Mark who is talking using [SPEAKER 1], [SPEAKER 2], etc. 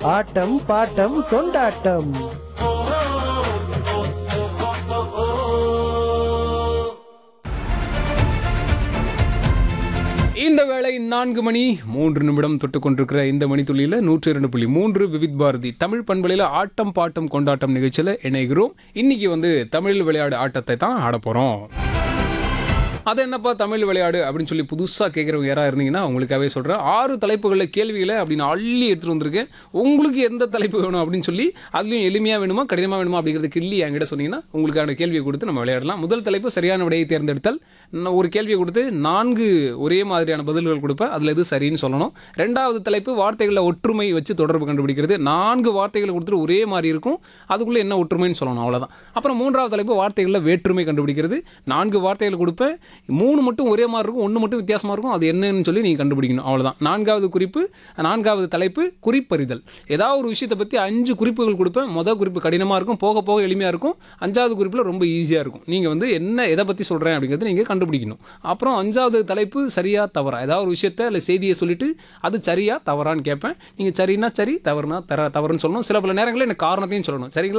[SPEAKER 1] ஆட்டம் bottom கொண்டாட்டம்
[SPEAKER 2] இந்த வேளை நான்கு மணி மூன்று நிமிடம் தொட்டு கொண்டிருக்கிற இந்த மணித்துளியில் நூற்றி இரண்டு புள்ளி மூன்று விவித் பாரதி தமிழ் பண்பலையில் ஆட்டம் பாட்டம் கொண்டாட்டம் நிகழ்ச்சியில் இணைகிறோம் இன்னைக்கு வந்து தமிழ் விளையாடு ஆட்டத்தை தான் ஆட போகிறோம் அது என்னப்பா தமிழ் விளையாடு அப்படின்னு சொல்லி புதுசாக கேட்குறவங்க யாராக இருந்தீங்கன்னா உங்களுக்காகவே சொல்கிறேன் ஆறு தலைப்புகளில் கேள்விகளை அப்படின்னு அள்ளி எடுத்துகிட்டு வந்திருக்கேன் உங்களுக்கு எந்த தலைப்பு வேணும் அப்படின்னு சொல்லி அதுலேயும் எளிமையாக வேணுமா கடினமாக வேணுமா அப்படிங்கிறது கிள்ளி என்கிட்ட சொன்னீங்கன்னா உங்களுக்கான கேள்வியை கொடுத்து நம்ம விளையாடலாம் முதல் தலைப்பு சரியான விடையை தேர்ந்தெடுத்தால் நான் ஒரு கேள்வியை கொடுத்து நான்கு ஒரே மாதிரியான பதில்கள் கொடுப்பேன் அதில் எது சரின்னு சொல்லணும் ரெண்டாவது தலைப்பு வார்த்தைகளில் ஒற்றுமை வச்சு தொடர்பு கண்டுபிடிக்கிறது நான்கு வார்த்தைகளை கொடுத்துட்டு ஒரே மாதிரி இருக்கும் அதுக்குள்ளே என்ன ஒற்றுமைன்னு சொல்லணும் அவ்வளோதான் அப்புறம் மூன்றாவது தலைப்பு வார்த்தைகளில் வேற்றுமை கண்டுபிடிக்கிறது நான்கு வார்த்தைகள் கொடுப்பேன் மூணு மட்டும் ஒரே மாதிரி இருக்கும் ஒன்று மட்டும் வித்தியாசமாக இருக்கும் அது என்னன்னு சொல்லி நீங்கள் கண்டுபிடிக்கணும் அவ்வளோதான் நான்காவது குறிப்பு நான்காவது தலைப்பு குறிப்பறிதல் ஏதாவது ஒரு விஷயத்தை பற்றி அஞ்சு குறிப்புகள் கொடுப்பேன் மொதல் குறிப்பு கடினமாக இருக்கும் போக போக எளிமையாக இருக்கும் அஞ்சாவது குறிப்பில் ரொம்ப ஈஸியாக இருக்கும் நீங்கள் வந்து என்ன எதை பற்றி சொல்கிறேன் அப்படிங்கிறத நீங்கள் கண்டுபிடிக்கணும் அப்புறம் அஞ்சாவது தலைப்பு சரியா தவறா ஏதாவது ஒரு விஷயத்தை இல்லை செய்தியை சொல்லிட்டு அது சரியா தவறான்னு கேட்பேன் நீங்கள் சரின்னா சரி தவறுனா தர தவறுன்னு சொல்லணும் சில பல நேரங்களில் எனக்கு காரணத்தையும் சொல்லணும் சரிங்களா